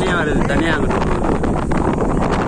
தனியாக வருது தனியாக அங்கிட்டு போகுது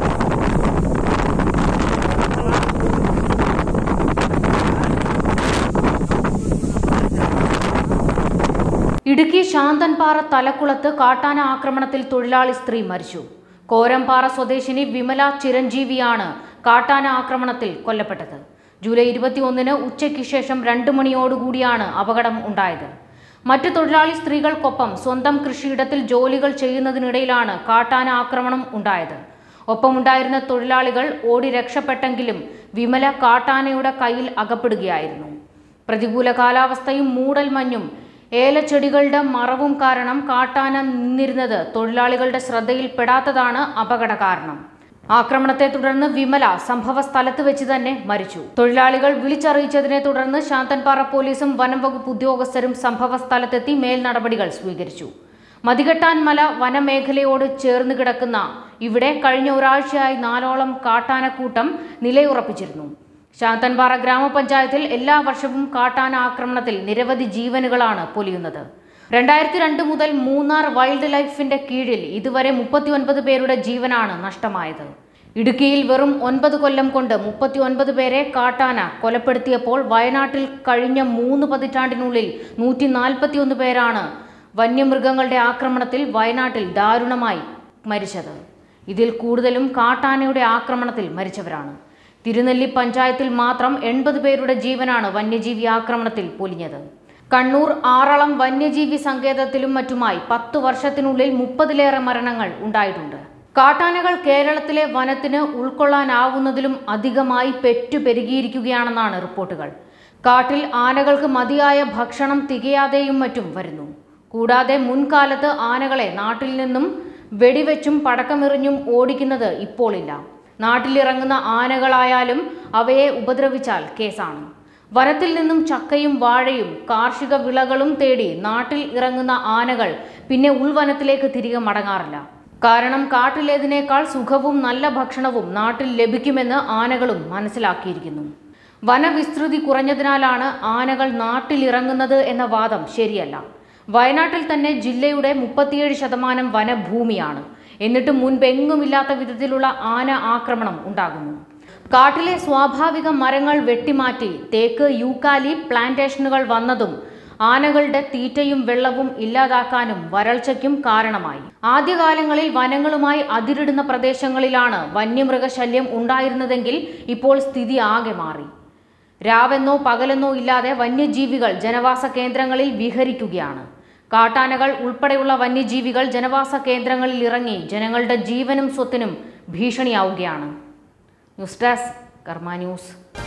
ഇടുക്കി ശാന്തൻപാറ തലക്കുളത്ത് കാട്ടാന ആക്രമണത്തിൽ തൊഴിലാളി സ്ത്രീ മരിച്ചു കോരംപാറ സ്വദേശിനി വിമല ചിരഞ്ജീവിയാണ് കാട്ടാന ആക്രമണത്തിൽ കൊല്ലപ്പെട്ടത് ജൂലൈ ഇരുപത്തിയൊന്നിന് ഉച്ചയ്ക്ക് ശേഷം രണ്ട് മണിയോടുകൂടിയാണ് അപകടം ഉണ്ടായത് മറ്റ് തൊഴിലാളി സ്ത്രീകൾക്കൊപ്പം സ്വന്തം കൃഷിയിടത്തിൽ ജോലികൾ ചെയ്യുന്നതിനിടയിലാണ് കാട്ടാന ആക്രമണം ഉണ്ടായത് ഒപ്പമുണ്ടായിരുന്ന തൊഴിലാളികൾ ഓടി രക്ഷപ്പെട്ടെങ്കിലും വിമല കാട്ടാനയുടെ കയ്യിൽ അകപ്പെടുകയായിരുന്നു പ്രതികൂല കാലാവസ്ഥയും മൂടൽമഞ്ഞും ഏലച്ചെടികളുടെ മറവും കാരണം കാട്ടാന നിന്നിരുന്നത് തൊഴിലാളികളുടെ ശ്രദ്ധയിൽപ്പെടാത്തതാണ് അപകട കാരണം ആക്രമണത്തെ തുടർന്ന് വിമല സംഭവ സ്ഥലത്ത് വെച്ച് തന്നെ മരിച്ചു തൊഴിലാളികൾ വിളിച്ചറിയിച്ചതിനെ തുടർന്ന് ശാന്തൻപാറ പോലീസും വനം വകുപ്പ് ഉദ്യോഗസ്ഥരും സംഭവ സ്ഥലത്തെത്തി മേൽ നടപടികൾ സ്വീകരിച്ചു മതികെട്ടാൻ മല വനമേഖലയോട് ചേർന്ന് കിടക്കുന്ന ഇവിടെ കഴിഞ്ഞ ഒരാഴ്ചയായി നാലോളം കാട്ടാനക്കൂട്ടം നിലയുറപ്പിച്ചിരുന്നു ശാന്തൻപാറ ഗ്രാമപഞ്ചായത്തിൽ എല്ലാ വർഷവും കാട്ടാന ആക്രമണത്തിൽ നിരവധി ജീവനുകളാണ് പൊലിയുന്നത് രണ്ടായിരത്തി രണ്ട് മുതൽ മൂന്നാർ വൈൽഡ് ലൈഫിന്റെ കീഴിൽ ഇതുവരെ മുപ്പത്തിയൊൻപത് പേരുടെ ജീവനാണ് നഷ്ടമായത് ഇടുക്കിയിൽ വെറും ഒൻപത് കൊല്ലം കൊണ്ട് മുപ്പത്തിയൊൻപത് പേരെ കാട്ടാന കൊലപ്പെടുത്തിയപ്പോൾ വയനാട്ടിൽ കഴിഞ്ഞ മൂന്ന് പതിറ്റാണ്ടിനുള്ളിൽ നൂറ്റി നാൽപ്പത്തിയൊന്ന് പേരാണ് വന്യമൃഗങ്ങളുടെ ആക്രമണത്തിൽ വയനാട്ടിൽ ദാരുണമായി മരിച്ചത് ഇതിൽ കൂടുതലും കാട്ടാനയുടെ ആക്രമണത്തിൽ മരിച്ചവരാണ് തിരുനെല്ലി പഞ്ചായത്തിൽ മാത്രം എൺപത് പേരുടെ ജീവനാണ് വന്യജീവി ആക്രമണത്തിൽ പൊലിഞ്ഞത് കണ്ണൂർ ആറളം വന്യജീവി സങ്കേതത്തിലും മറ്റുമായി പത്തു വർഷത്തിനുള്ളിൽ മുപ്പതിലേറെ മരണങ്ങൾ ഉണ്ടായിട്ടുണ്ട് കാട്ടാനകൾ കേരളത്തിലെ വനത്തിന് ഉൾക്കൊള്ളാനാവുന്നതിലും അധികമായി പെറ്റുപെരുകിയിരിക്കുകയാണെന്നാണ് റിപ്പോർട്ടുകൾ കാട്ടിൽ ആനകൾക്ക് മതിയായ ഭക്ഷണം തികയാതെയും മറ്റും വരുന്നു കൂടാതെ മുൻകാലത്ത് ആനകളെ നാട്ടിൽ നിന്നും വെടിവെച്ചും പടക്കമെറിഞ്ഞും ഓടിക്കുന്നത് ഇപ്പോളില്ല നാട്ടിലിറങ്ങുന്ന ആനകളായാലും അവയെ ഉപദ്രവിച്ചാൽ കേസാണ് വനത്തിൽ നിന്നും ചക്കയും വാഴയും കാർഷിക വിളകളും തേടി നാട്ടിൽ ഇറങ്ങുന്ന ആനകൾ പിന്നെ ഉൾവനത്തിലേക്ക് തിരികെ മടങ്ങാറില്ല കാരണം കാട്ടിലേതിനേക്കാൾ സുഖവും നല്ല ഭക്ഷണവും നാട്ടിൽ ലഭിക്കുമെന്ന് ആനകളും മനസ്സിലാക്കിയിരിക്കുന്നു വനവിസ്തൃതി കുറഞ്ഞതിനാലാണ് ആനകൾ നാട്ടിലിറങ്ങുന്നത് എന്ന വാദം ശരിയല്ല വയനാട്ടിൽ തന്നെ ജില്ലയുടെ മുപ്പത്തിയേഴ് ശതമാനം വനഭൂമിയാണ് എന്നിട്ടും മുൻപെങ്ങുമില്ലാത്ത വിധത്തിലുള്ള ആന ആക്രമണം ഉണ്ടാകുന്നു കാട്ടിലെ സ്വാഭാവിക മരങ്ങൾ വെട്ടിമാറ്റി തേക്ക് യൂക്കാലി പ്ലാന്റേഷനുകൾ വന്നതും ആനകളുടെ തീറ്റയും വെള്ളവും ഇല്ലാതാക്കാനും വരൾച്ചയ്ക്കും കാരണമായി ആദ്യകാലങ്ങളിൽ വനങ്ങളുമായി അതിരിടുന്ന പ്രദേശങ്ങളിലാണ് വന്യമൃഗശല്യം ഉണ്ടായിരുന്നതെങ്കിൽ ഇപ്പോൾ സ്ഥിതി ആകെ മാറി രാവെന്നോ പകലെന്നോ ഇല്ലാതെ വന്യജീവികൾ ജനവാസ കേന്ദ്രങ്ങളിൽ വിഹരിക്കുകയാണ് കാട്ടാനകൾ ഉൾപ്പെടെയുള്ള വന്യജീവികൾ ജനവാസ കേന്ദ്രങ്ങളിൽ ഇറങ്ങി ജനങ്ങളുടെ ജീവനും സ്വത്തിനും ഭീഷണിയാവുകയാണ് ന്യൂസ് ഡെസ്ക് കർമ്മ ന്യൂസ്